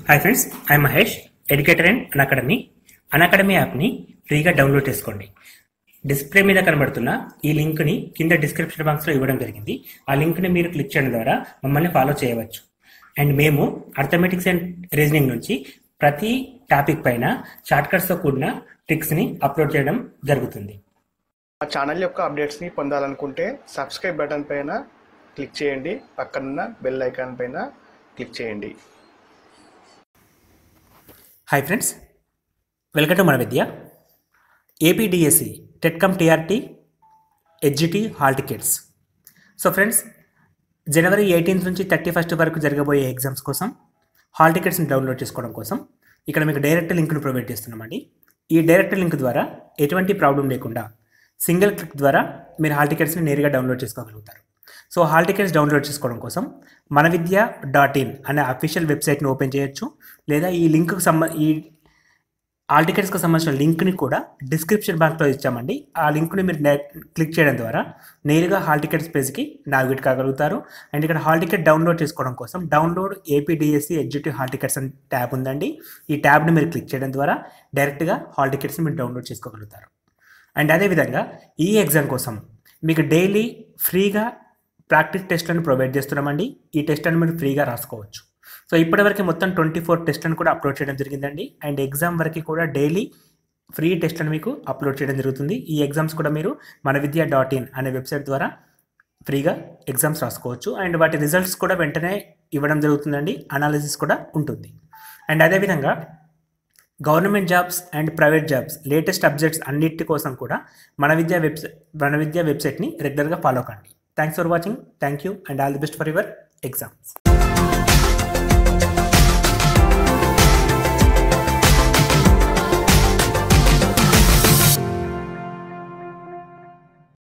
hi friends I Mahesh educator and academy academy యాప్ని ఫ్రీగా download చేసుకోండి డిస్ప్లే మీద కనబడుతున్న ఈ లింక్ని కింద డిస్క్రిప్షన్ బాక్స్లో ఇవ్వడం జరిగింది ఆ లింక్ని మీరు క్లిక్ చేయడం ద్వారా మమ్మల్ని ఫాలో చేయవచ్చు అండ్ మేము అర్థమెటిక్స్ అండ్ రీజనింగ్ నుంచి ప్రతి టాపిక్ పైన షార్ట్కట్స్తో కూడిన ట్రిక్స్ని అప్లోడ్ చేయడం జరుగుతుంది మా ఛానల్ యొక్క అప్డేట్స్ని పొందాలనుకుంటే సబ్స్క్రైబ్ బటన్ పైన క్లిక్ చేయండి పక్కనున్న బెల్ ఐకాన్ పైన క్లిక్ చేయండి హాయ్ ఫ్రెండ్స్ వెల్కమ్ టు మన Vidya AP DSC TET cum TRT HGT hall tickets so friends జనవరి ఎయిటీన్త్ నుంచి థర్టీ ఫస్ట్ వరకు జరగబోయే ఎగ్జామ్స్ కోసం హాల్ టికెట్స్ని డౌన్లోడ్ చేసుకోవడం కోసం ఇక్కడ మీకు డైరెక్ట్ లింక్ను ప్రొవైడ్ చేస్తున్నామండి ఈ డైరెక్ట్ లింక్ ద్వారా ఎటువంటి ప్రాబ్లం లేకుండా సింగిల్ క్లిక్ ద్వారా మీరు హాల్ టికెట్స్ని నేరుగా డౌన్లోడ్ చేసుకోగలుగుతారు సో హాల్ టికెట్స్ డౌన్లోడ్ చేసుకోవడం కోసం మన విద్య డాట్ ఇన్ అనే అఫీషియల్ వెబ్సైట్ని ఓపెన్ చేయొచ్చు లేదా ఈ లింక్కి సంబ ఈ ఆల్ టికెట్స్కి సంబంధించిన లింక్ని కూడా డిస్క్రిప్షన్ బాక్స్లో ఇచ్చామండి ఆ లింక్ని మీరు నే- క్లిక్ చేయడం ద్వారా నేరుగా హాల్ టికెట్స్ పేజ్కి నావిగేట్ కాగలుగుతారు అండ్ ఇక్కడ హాల్ టికెట్ డౌన్లోడ్ చేసుకోవడం కోసం డౌన్లోడ్ ఏపీడిఎస్సి ఎడ్జిటివ్ హాల్ టికెట్స్ అని ట్యాబ్ ఉందండి ఈ ట్యాబ్ని మీరు క్లిక్ చేయడం ద్వారా డైరెక్ట్గా హాల్ టికెట్స్ని మీరు డౌన్లోడ్ చేసుకోగలుగుతారు అండ్ అదేవిధంగా ఈ ఎగ్జామ్ కోసం మీకు డైలీ ఫ్రీగా ప్రాక్టీస్ టెస్ట్లను ప్రొవైడ్ చేస్తున్నామండి ఈ టెస్ట్లను మీరు ఫ్రీగా రాసుకోవచ్చు సో ఇప్పటివరకు మొత్తం ట్వంటీ ఫోర్ టెస్ట్లను కూడా అప్లోడ్ చేయడం జరిగిందండి అండ్ ఎగ్జామ్ వరకు కూడా డైలీ ఫ్రీ టెస్ట్లను మీకు అప్లోడ్ చేయడం జరుగుతుంది ఈ ఎగ్జామ్స్ కూడా మీరు మన విద్య డాట్ ఇన్ అనే వెబ్సైట్ ద్వారా ఫ్రీగా ఎగ్జామ్స్ రాసుకోవచ్చు అండ్ వాటి రిజల్ట్స్ కూడా వెంటనే ఇవ్వడం జరుగుతుందండి అనాలిసిస్ కూడా ఉంటుంది అండ్ అదేవిధంగా government jobs and private jobs latest updates అన్నిటి కోసం కూడా మన విద్యా వెబ్సైట్ మన విద్యా వెబ్సైట్ని రెగ్యులర్గా ఫాలో కండి thanks for watching thank you and all the best for your exams